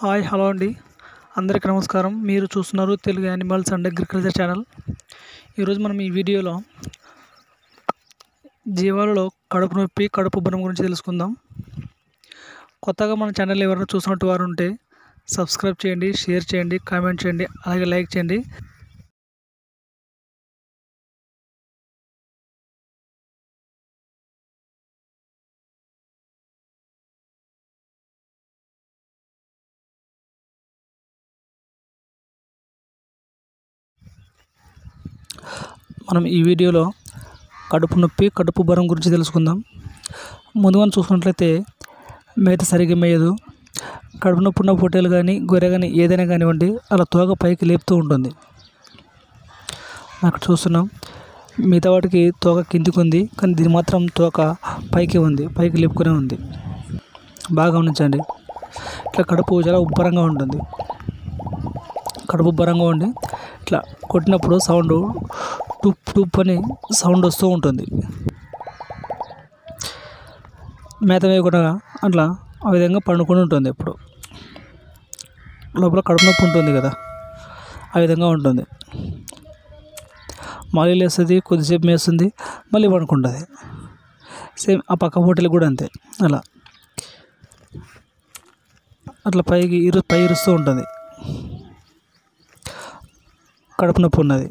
hi hello అండి అందరికీ నమస్కారం మీరు చూస్తున్నారు Telugu animals and agriculture channel ఈరోజు మనం ఈ వీడియోలో జీవాలలో కడుపు నొప్పి కడుపు ఉబ్బరం గురించి తెలుసుకుందాం కొత్తగా మన ఛానల్ ఎవరైనా చూసినట్టు వారు ఉంటే సబ్స్క్రైబ్ చేయండి షేర్ చేయండి కామెంట్ చేయండి అలాగే లైక్ చేయండి మనం ఈ వీడియోలో కడుపు నొప్పి కడుపు ఉబ్బరం గురించి తెలుసుకుందాం ముందుగా చూసుకున్నట్లయితే మేత సరిగ్గా మేయదు కడుపు నొప్పి ఉన్న పొట్టేలు కానీ గొర్రె కానీ ఏదైనా కానివ్వండి అలా తోక పైకి లేపుతూ ఉంటుంది అక్కడ చూస్తున్నాం మిగతా వాటికి తోక కిందికి ఉంది కానీ దీని మాత్రం తోక పైకి ఉంది పైకి లేపుకునే ఉంది బాగా గమనించండి ఇట్లా కడుపు చాలా ఉబ్బరంగా ఉంటుంది కడుపు ఉబ్బరంగా ఉండి ఇట్లా కొట్టినప్పుడు సౌండ్ టుప్ టుప్ అని సౌండ్ వస్తూ ఉంటుంది మేత వేయకుండా అట్లా ఆ విధంగా పండుకొని ఉంటుంది ఎప్పుడు లోపల కడుపు నొప్పి ఉంటుంది కదా ఆ విధంగా ఉంటుంది మళ్ళీ లేస్తుంది కొద్దిసేపు మేస్తుంది మళ్ళీ పడుకుంటుంది సేమ్ ఆ పక్క హోటల్ కూడా అంతే అలా అట్లా పైకి ఇరు పై ఇరుస్తూ ఉంటుంది కడుపు నొప్పి ఉన్నది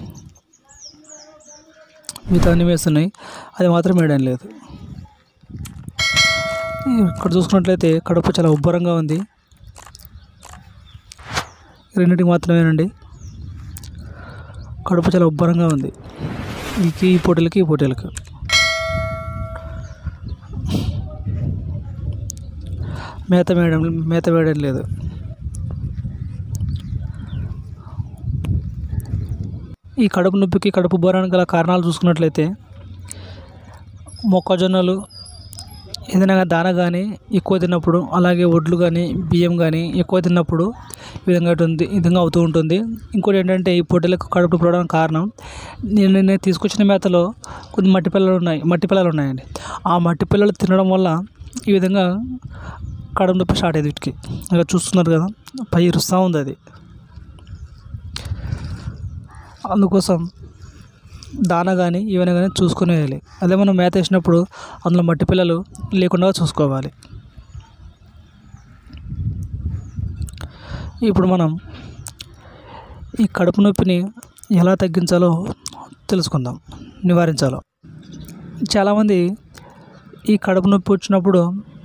మిగతా అన్ని వేస్తున్నాయి అది మాత్రం వేయడం లేదు ఇక్కడ చూసుకున్నట్లయితే కడుపు చాలా ఉబ్బరంగా ఉంది రెండింటికి మాత్రమేనండి కడుపు చాలా ఉబ్బరంగా ఉంది ఈ ఈ పొట్టెలకి ఈ పొట్టెలకి మేత వేయడం మేత వేయడం లేదు ఈ కడుపు నొప్పికి కడుపు ఉబ్బరానికి గల కారణాలు చూసుకున్నట్లయితే మొక్కజొన్నలు ఏదైనా దాన కానీ ఎక్కువ తిన్నప్పుడు అలాగే వడ్లు కానీ బియ్యం కానీ ఎక్కువ తిన్నప్పుడు ఈ విధంగా ఉంటుంది ఈ విధంగా అవుతూ ఉంటుంది ఇంకోటి ఏంటంటే ఈ పొట్టెలకు కడుపు పోవడానికి కారణం నేను నేను తీసుకొచ్చిన మేతలో కొన్ని మట్టి పిల్లలు ఉన్నాయి మట్టి పిల్లలు ఉన్నాయండి ఆ మట్టి పిల్లలు తినడం వల్ల ఈ విధంగా కడుపు నొప్పి స్టార్ట్ అయ్యేది వీటికి అలా చూస్తున్నారు కదా పై ఇరుస్తూ ఉంది అది అందుకోసం దానా కానీ ఏమైనా కానీ చూసుకుని వేయాలి అదే మనం మేత వేసినప్పుడు అందులో మట్టి పిల్లలు లేకుండా చూసుకోవాలి ఇప్పుడు మనం ఈ కడుపు నొప్పిని ఎలా తగ్గించాలో తెలుసుకుందాం నివారించాలో చాలామంది ఈ కడుపు నొప్పి వచ్చినప్పుడు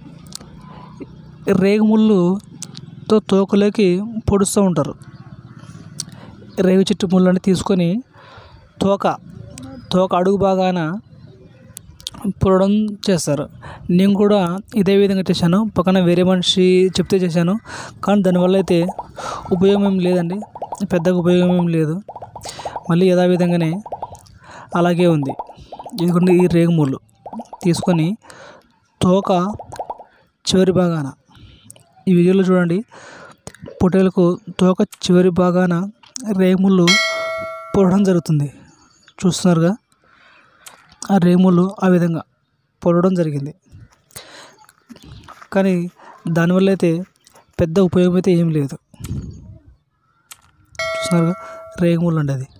రేగుముళ్ళుతో తోకలోకి పొడుస్తూ ఉంటారు రేగు చెట్టు ముళ్ళని తీసుకొని తోక తోక అడుగు బాగాన పొడడం చేస్తారు నేను కూడా ఇదే విధంగా చేశాను పక్కన వేరే మనిషి చెప్తే చేశాను కానీ దానివల్ల అయితే ఉపయోగం ఏం లేదండి పెద్దగా ఉపయోగం ఏం లేదు మళ్ళీ యథావిధంగానే అలాగే ఉంది ఇదిగోండి ఈ రేగుముళ్ళు తీసుకొని తోక చివరి భాగాన ఈ వీడియోలో చూడండి పొట్టేలకు తోక చివరి భాగాన రేములు పొడడం జరుగుతుంది చూస్తున్నారుగా ఆ రేములు ఆ విధంగా పొడడం జరిగింది కానీ దానివల్ల అయితే పెద్ద ఉపయోగం అయితే ఏం లేదు చూస్తున్నారుగా రేగుములు అండి అది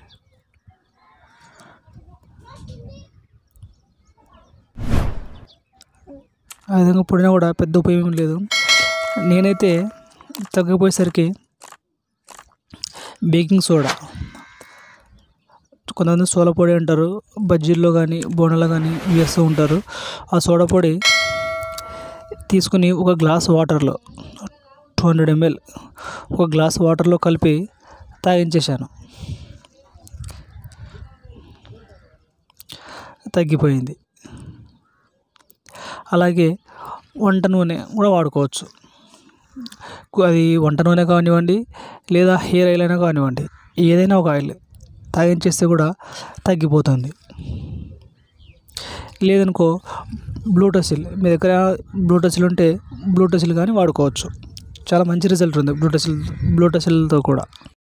ఆ విధంగా పొడినా కూడా పెద్ద ఉపయోగం లేదు నేనైతే తగ్గిపోయేసరికి బేకింగ్ సోడా కొంతమంది సోడా పొడి అంటారు బజ్జీల్లో కానీ బోనాలో కానీ వేస్తూ ఉంటారు ఆ సోడా పొడి తీసుకుని ఒక గ్లాస్ వాటర్లో టూ హండ్రెడ్ ఎంఎల్ ఒక గ్లాస్ వాటర్లో కలిపి తాగించేశాను తగ్గిపోయింది అలాగే వంట నూనె కూడా వాడుకోవచ్చు అది వంట నూనె కానివ్వండి లేదా హెయిర్ ఆయిల్ అయినా కానివ్వండి ఏదైనా ఒక ఆయిల్ తాగించేస్తే కూడా తగ్గిపోతుంది లేదనుకో బ్లూటసిల్ మీ దగ్గర బ్లూటసిల్ ఉంటే బ్లూటసిల్ కానీ వాడుకోవచ్చు చాలా మంచి రిజల్ట్ ఉంది బ్లూటసిల్ బ్లూటసిల్తో కూడా